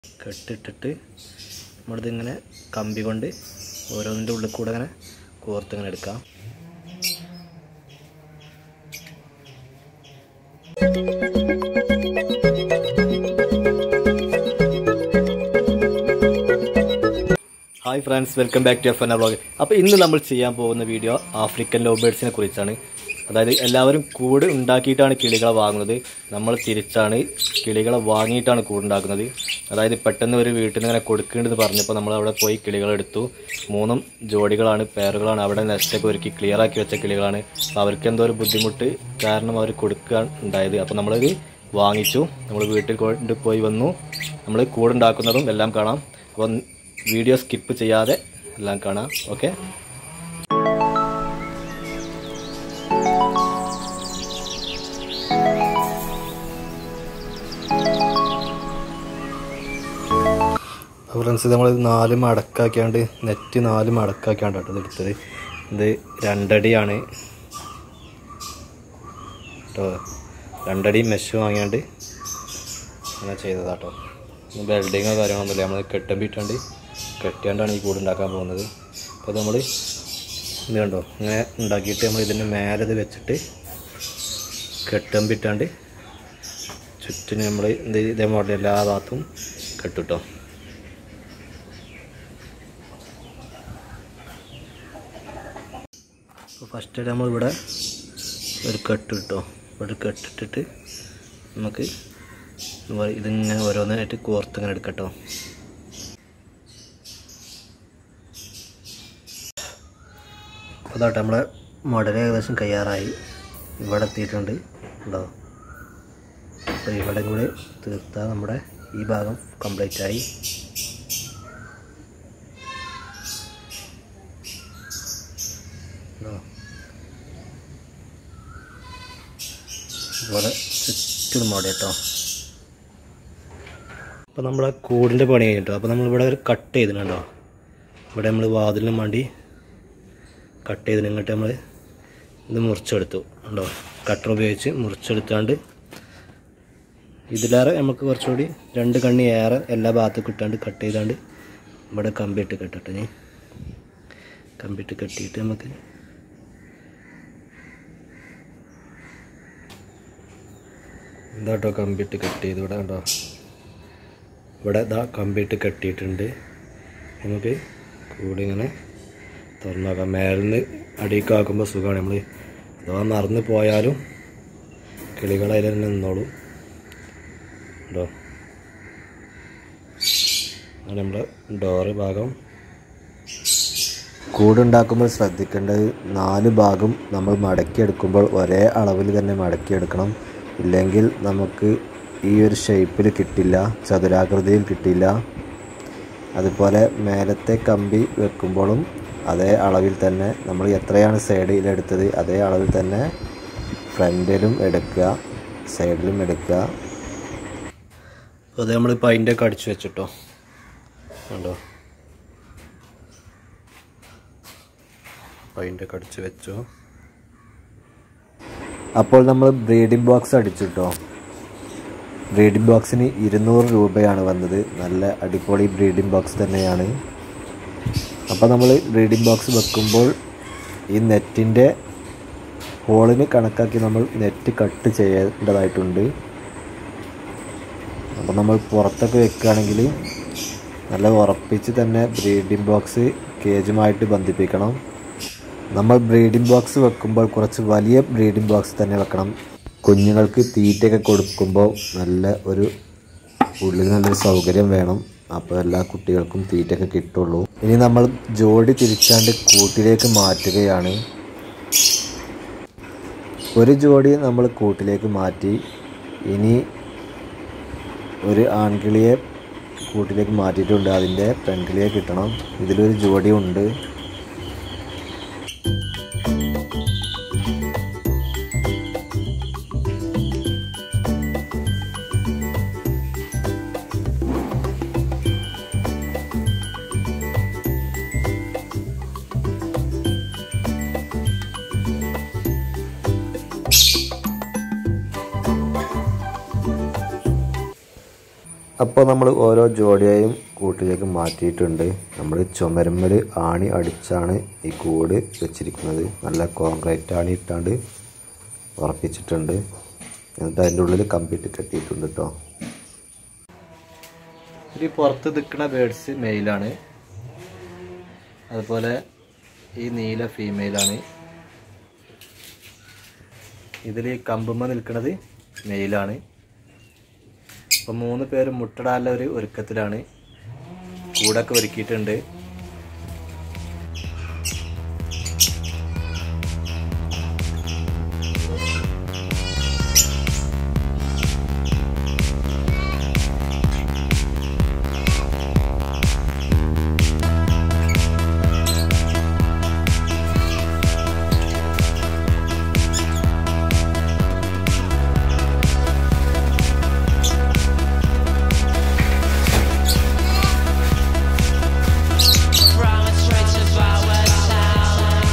കെട്ടിട്ടിട്ട് നമ്മളിതിങ്ങനെ കമ്പി കൊണ്ട് ഓരോന്നിൻ്റെ ഉള്ളിൽ കൂടെ ഇങ്ങനെ കോർത്ത് ഇങ്ങനെ എടുക്കാം hi friends welcome back to F N vlog അപ്പോൾ ഇന്ന് നമ്മൾ ചെയ്യാൻ പോകുന്ന വീഡിയോ ആഫ്രിക്കൻ ലോബേഡ്സിനെ കുറിച്ചാണ് അതായത് എല്ലാവരും കൂട് ഉണ്ടാക്കിയിട്ടാണ് കിളികളെ വാങ്ങുന്നത് നമ്മൾ തിരിച്ചാണ് കിളികളെ വാങ്ങിയിട്ടാണ് കൂടുണ്ടാക്കുന്നത് അതായത് പെട്ടെന്ന് ഒരു വീട്ടിൽ നിന്ന് ഇങ്ങനെ കൊടുക്കേണ്ടത് പറഞ്ഞപ്പോൾ നമ്മൾ അവിടെ പോയി കിളികളെടുത്തു മൂന്നും ജോഡികളാണ് പേറുകളാണ് അവിടെ നെസ്റ്റൊക്കെ ഒരുക്കി ക്ലിയർ ആക്കി വെച്ച കിളികളാണ് അപ്പോൾ അവർക്ക് എന്തോ ഒരു ബുദ്ധിമുട്ട് കാരണം അവർ കൊടുക്കാൻ ഉണ്ടായത് അപ്പോൾ നമ്മളത് വാങ്ങിച്ചു നമ്മൾ വീട്ടിൽ കൊണ്ട് പോയി വന്നു നമ്മൾ കൂടുണ്ടാക്കുന്നതും എല്ലാം കാണാം അപ്പോൾ വീഡിയോ സ്കിപ്പ് ചെയ്യാതെ എല്ലാം കാണാം ഓക്കെ ഫ്രണ്ട്സ് നമ്മൾ നാല് മടക്കാക്കിയാണ്ട് നെറ്റ് നാല് മടക്കാക്കിയാണ്ട് കേട്ടോ ഇത് എടുത്തത് ഇത് രണ്ടടിയാണ് കേട്ടോ രണ്ടടി മെഷ് വാങ്ങിയാണ്ട് അങ്ങനെ ചെയ്തതാട്ടോ വെൽഡിങ്ങോ കാര്യങ്ങളൊന്നുമില്ല നമ്മൾ കെട്ടമ്പിട്ടാണ്ട് കെട്ടിയാണ്ടാണ് ഈ കൂട് ഉണ്ടാക്കാൻ പോകുന്നത് അപ്പോൾ നമ്മൾ ഇത് കണ്ടോ ഇങ്ങനെ ഉണ്ടാക്കിയിട്ട് നമ്മൾ ഇതിൻ്റെ മേലെ ഇത് വെച്ചിട്ട് കെട്ടമ്പിട്ടാണ്ട് ചുറ്റിന് നമ്മൾ ഇത് ഇതേ മോഡൽ എല്ലാ ഭാഗത്തും കെട്ടുട്ടോ അപ്പോൾ ഫസ്റ്റ് നമ്മൾ ഇവിടെ ഒരു കെട്ട് ഇട്ടോ ഇവിടെ കെട്ടിട്ടിട്ട് നമുക്ക് വ- ഇതിങ്ങനെ ഓരോന്നായിട്ട് കോർത്ത് ഇങ്ങനെ എടുക്കട്ടോ അതാട്ടെ നമ്മളെ മോഡൽ ഏകദേശം കയ്യാറായി ഇവിടെ എത്തിയിട്ടുണ്ട് ഉണ്ടോ അപ്പോൾ ഇവിടെ കൂടെ തീർത്താൽ നമ്മുടെ ഈ ഭാഗം കംപ്ലീറ്റ് ആയി ഉണ്ടോ ഇതുപോലെ ചുറ്റും മോഡൽ കേട്ടോ അപ്പോൾ നമ്മളെ കൂടിൻ്റെ പണി കഴിഞ്ഞിട്ടോ അപ്പോൾ നമ്മളിവിടെ ഒരു കട്ട് ചെയ്തിട്ടുണ്ടോ ഇവിടെ നമ്മൾ വാതിലിനും വേണ്ടി കട്ട് ചെയ്തിന് ഇങ്ങോട്ട് നമ്മൾ ഇത് മുറിച്ചെടുത്തു ഉണ്ടോ കട്ടർ ഉപയോഗിച്ച് മുറിച്ചെടുത്താണ്ട് ഇതിലേറെ നമുക്ക് കുറച്ചുകൂടി രണ്ട് കണ്ണി ഏറെ എല്ലാ ഭാഗത്തും കിട്ടാണ്ട് കട്ട് ചെയ്താണ്ട് ഇവിടെ കമ്പിയിട്ട് കെട്ടട്ടെ ഞാൻ കമ്പിയിട്ട് കെട്ടിയിട്ട് നമുക്ക് ഇതാട്ടോ കമ്പിയിട്ട് കട്ട് ചെയ്ത് ഇവിടെ ഉണ്ടോ ഇവിടെ ഇതാ കമ്പിയിട്ട് കെട്ടിയിട്ടുണ്ട് നമുക്ക് കൂടി ഇങ്ങനെ തുറന്നാക്കാം മേലിൽ നിന്ന് അടിയൊക്കെ ആക്കുമ്പോൾ സുഖമാണ് നമ്മൾ അഥവാ മറന്ന് പോയാലും കിളികൾ അതിൽ തന്നെ നിന്നോളും ഉണ്ടോ അങ്ങനെ നമ്മുടെ ഡോറ് ഭാഗം കൂടുണ്ടാക്കുമ്പോൾ ശ്രദ്ധിക്കേണ്ടത് നാല് ഭാഗം നമ്മൾ മടക്കിയെടുക്കുമ്പോൾ ഒരേ അളവിൽ തന്നെ മടക്കിയെടുക്കണം ഇല്ലെങ്കിൽ നമുക്ക് ഈ ഒരു ഷേപ്പിൽ കിട്ടില്ല ചതുരാകൃതിയിൽ കിട്ടില്ല അതുപോലെ മേലത്തെ കമ്പി വെക്കുമ്പോഴും അതേ അളവിൽ തന്നെ നമ്മൾ എത്രയാണ് സൈഡിലെടുത്തത് അതേ അളവിൽ തന്നെ ഫ്രണ്ടിലും എടുക്കുക സൈഡിലും എടുക്കുക അത് നമ്മളിപ്പോൾ അതിൻ്റെ ഒക്കെ അടിച്ചു വെച്ചിട്ടോ ഉണ്ടോ അതിൻ്റെ ഒക്കെ അടിച്ച് വെച്ചു അപ്പോൾ നമ്മൾ ബ്രീഡിംഗ് ബോക്സ് അടിച്ചിട്ടോ ബ്രീഡിംഗ് ബോക്സിന് ഇരുന്നൂറ് രൂപയാണ് വന്നത് നല്ല അടിപൊളി ബ്രീഡിംഗ് ബോക്സ് തന്നെയാണ് അപ്പോൾ നമ്മൾ ബ്രീഡിംഗ് ബോക്സ് വെക്കുമ്പോൾ ഈ നെറ്റിൻ്റെ ഹോളിന് കണക്കാക്കി നമ്മൾ നെറ്റ് കട്ട് ചെയ്യേണ്ടതായിട്ടുണ്ട് അപ്പോൾ നമ്മൾ പുറത്തൊക്കെ വെക്കുകയാണെങ്കിൽ നല്ല ഉറപ്പിച്ച് തന്നെ ബ്രീഡിംഗ് ബോക്സ് കേജുമായിട്ട് ബന്ധിപ്പിക്കണം നമ്മൾ ബ്രീഡിംഗ് ബോക്സ് വെക്കുമ്പോൾ കുറച്ച് വലിയ ബ്രീഡിംഗ് ബോക്സ് തന്നെ വെക്കണം കുഞ്ഞുങ്ങൾക്ക് തീറ്റയൊക്കെ കൊടുക്കുമ്പോൾ നല്ല ഒരു ഉള്ളിൽ നല്ലൊരു സൗകര്യം വേണം അപ്പോൾ എല്ലാ കുട്ടികൾക്കും തീറ്റയൊക്കെ കിട്ടുള്ളൂ ഇനി നമ്മൾ ജോഡി തിരിച്ചാണ്ട് കൂട്ടിലേക്ക് മാറ്റുകയാണ് ഒരു ജോഡി നമ്മൾ കൂട്ടിലേക്ക് മാറ്റി ഇനി ഒരു ആൺകിളിയെ കൂട്ടിലേക്ക് മാറ്റിയിട്ടുണ്ട് അതിൻ്റെ പെൺകിളിയെ കിട്ടണം ഇതിലൊരു ജോഡി ഉണ്ട് അപ്പോൾ നമ്മൾ ഓരോ ജോഡിയെയും കൂട്ടിലേക്ക് മാറ്റിയിട്ടുണ്ട് നമ്മൾ ചുമരുമ്മൽ ആണി അടിച്ചാണ് ഈ കൂട് വെച്ചിരിക്കുന്നത് നല്ല കോൺക്രീറ്റ് ആണി ഇട്ടാണ്ട് ഉറപ്പിച്ചിട്ടുണ്ട് എന്നിട്ട് അതിൻ്റെ ഉള്ളിൽ കമ്പിട്ട് കെട്ടിയിട്ടുണ്ട് കേട്ടോ ഈ പുറത്ത് നിൽക്കുന്ന ബേഡ്സ് മെയിലാണ് അതുപോലെ ഈ നീല ഫീമെയിലാണ് ഇതിൽ ഈ കമ്പുമ്മ നിൽക്കുന്നത് മെയിലാണ് അപ്പം മൂന്ന് പേരും മുട്ടടാനുള്ള ഒരു ഒരുക്കത്തിലാണ് കൂടൊക്കെ ഒരുക്കിയിട്ടുണ്ട് From a stretch of our town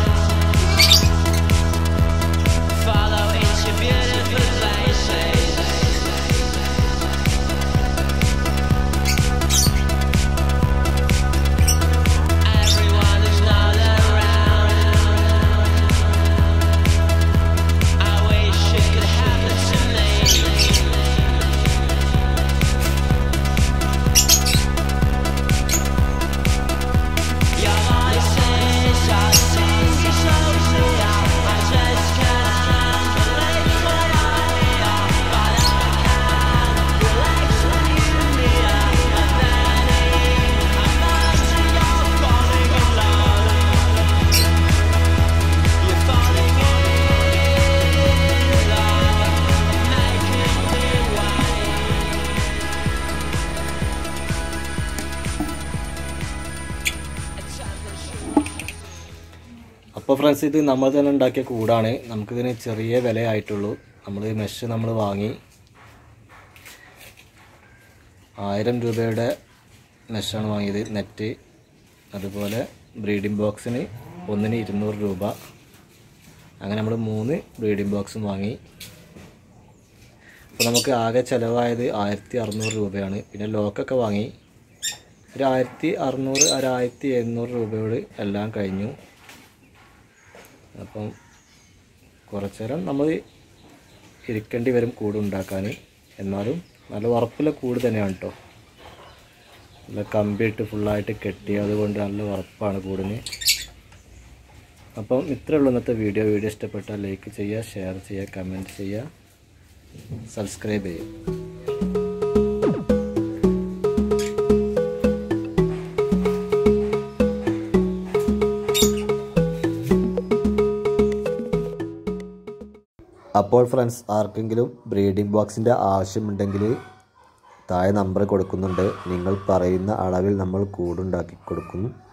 Follow into beautiful places Everyone is not around I wish it could happen to me Your voices are singing so clear. I just can't believe what I hear, but I can relax when you're near. And then I'm under your falling in love. You're falling in love, making me wait. അപ്പോൾ friends ഇത് നമ്മൾ തന്നെ ഉണ്ടാക്കിയ കൂടാണ് നമുക്കിതിന് ചെറിയ വിലയായിട്ടുള്ളൂ നമ്മൾ mesh നമ്മൾ വാങ്ങി ആയിരം രൂപയുടെ മെഷാണ് വാങ്ങിയത് നെറ്റ് അതുപോലെ ബ്രീഡിംഗ് ബോക്സിന് ഒന്നിന് ഇരുന്നൂറ് രൂപ അങ്ങനെ നമ്മൾ മൂന്ന് ബ്രീഡിംഗ് ബോക്സും വാങ്ങി അപ്പോൾ നമുക്ക് ആകെ ചിലവായത് ആയിരത്തി അറുന്നൂറ് രൂപയാണ് പിന്നെ ലോക്കൊക്കെ വാങ്ങി ഒരു ആയിരത്തി അറുന്നൂറ് ഒരു ആയിരത്തി എഴുന്നൂറ് രൂപയോട് എല്ലാം കഴിഞ്ഞു അപ്പം കുറച്ച് നേരം നമ്മൾ ഇരിക്കേണ്ടി വരും കൂട് ഉണ്ടാക്കാൻ എന്നാലും നല്ല ഉറപ്പുള്ള കൂട് തന്നെയാണ് കേട്ടോ നല്ല കമ്പിയിട്ട് ഫുള്ളായിട്ട് കെട്ടി അതുകൊണ്ട് നല്ല ഉറപ്പാണ് കൂടിന് അപ്പം ഇത്രയേ ഉള്ളൂ ഇന്നത്തെ വീഡിയോ വീഡിയോ ഇഷ്ടപ്പെട്ടാൽ ലൈക്ക് ചെയ്യുക ഷെയർ ചെയ്യുക കമൻറ്റ് ചെയ്യുക സബ്സ്ക്രൈബ് ചെയ്യുക അപ്പോൾ ഫ്രണ്ട്സ് ആർക്കെങ്കിലും ബ്രീഡിംഗ് ബോക്സിൻ്റെ ആവശ്യമുണ്ടെങ്കിൽ താഴെ നമ്പർ കൊടുക്കുന്നുണ്ട് നിങ്ങൾ പറയുന്ന അളവിൽ നമ്മൾ കൂടുണ്ടാക്കി കൊടുക്കും